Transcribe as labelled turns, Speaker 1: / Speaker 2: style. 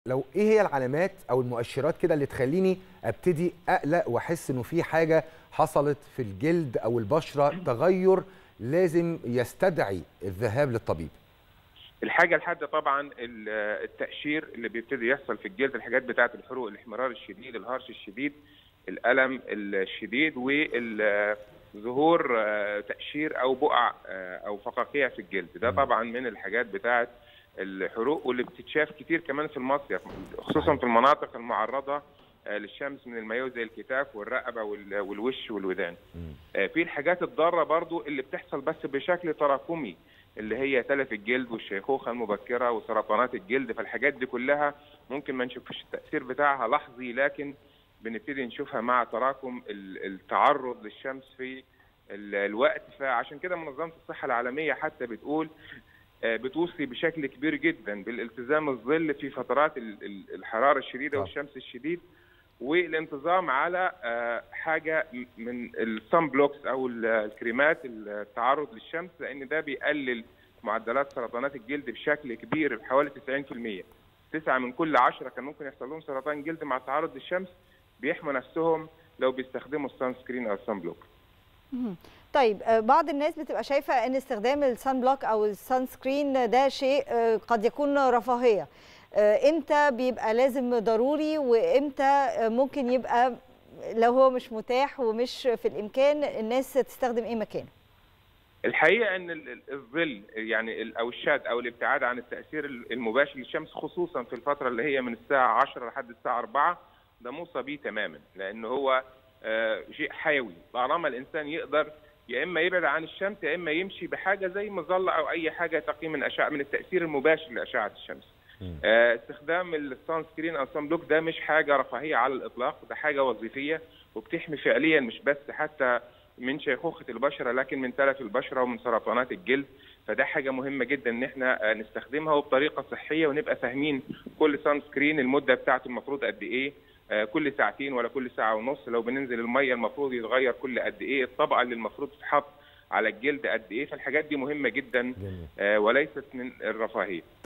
Speaker 1: لو ايه هي العلامات او المؤشرات كده اللي تخليني ابتدي اقلق واحس انه في حاجه حصلت في الجلد او البشره تغير لازم يستدعي الذهاب للطبيب
Speaker 2: الحاجه الحاده طبعا ال- التقشير اللي بيبتدي يحصل في الجلد الحاجات بتاعه الحروق الاحمرار الشديد الهرش الشديد الالم الشديد وظهور تقشير او بقع آه، او فقاقيع في الجلد ده طبعا من الحاجات بتاعه الحروق واللي بتتشاف كتير كمان في المصيف خصوصا في المناطق المعرضه آه، للشمس من المايو زي الكتاف والرقبه وال- والوش والودان آه، في الحاجات الضاره برضو اللي بتحصل بس بشكل تراكمي اللي هي تلف الجلد والشيخوخه المبكره وسرطانات الجلد فالحاجات دي كلها ممكن ما نشوفش التاثير بتاعها لحظي لكن بنبتدي نشوفها مع تراكم ال- التعرض للشمس في ال- الوقت فعشان كده منظمه الصحه العالميه حتى بتقول آه، بتوصي بشكل كبير جدا بالالتزام الظل في فترات ال- ال- الحراره الشديده
Speaker 1: طبعا.
Speaker 2: والشمس الشديد والانتظام على آه، حاجه م- من الصن بلوكس او ال- الكريمات التعرض للشمس لان ده بيقلل معدلات سرطانات الجلد بشكل كبير بحوالي 90% تسعة من كل عشرة كان ممكن يحصل لهم سرطان جلد مع التعرض للشمس بيحموا نفسهم لو بيستخدموا السان سكرين او الصن بلوك
Speaker 3: مهم. طيب آه، بعض الناس بتبقى شايفه ان استخدام السان بلوك او السان سكرين ده شيء آه، قد يكون رفاهيه آه، امتى بيبقى لازم ضروري وامتى آه، ممكن يبقى لو هو مش متاح ومش في الامكان الناس تستخدم ايه مكانه
Speaker 2: الحقيقه ان ال- ال- الظل يعني ال- او الشد او الابتعاد عن التاثير ال- المباشر للشمس خصوصا في الفتره اللي هي من الساعه 10 لحد الساعه 4 ده موصى بيه تماما لان هو آه، شيء حيوي طالما الانسان يقدر يا اما يبعد عن الشمس يا اما يمشي بحاجه زي مظله او اي حاجه تقي من اشعه من التاثير المباشر لاشعه الشمس. آه، استخدام السان سكرين او السان بلوك ده مش حاجه رفاهيه على الاطلاق ده حاجه وظيفيه وبتحمي فعليا مش بس حتى من شيخوخه البشره لكن من تلف البشره ومن سرطانات الجلد فده حاجه مهمه جدا ان احنا آه، نستخدمها وبطريقه صحيه ونبقى فاهمين كل سان سكرين المده بتاعته المفروض قد ايه آه، كل ساعتين ولا كل ساعه ونص لو بننزل الميه المفروض يتغير كل قد ايه الطبقه اللي المفروض تتحط على الجلد قد ايه فالحاجات دي مهمه جدا
Speaker 1: جميل
Speaker 2: آه، وليست من الرفاهيه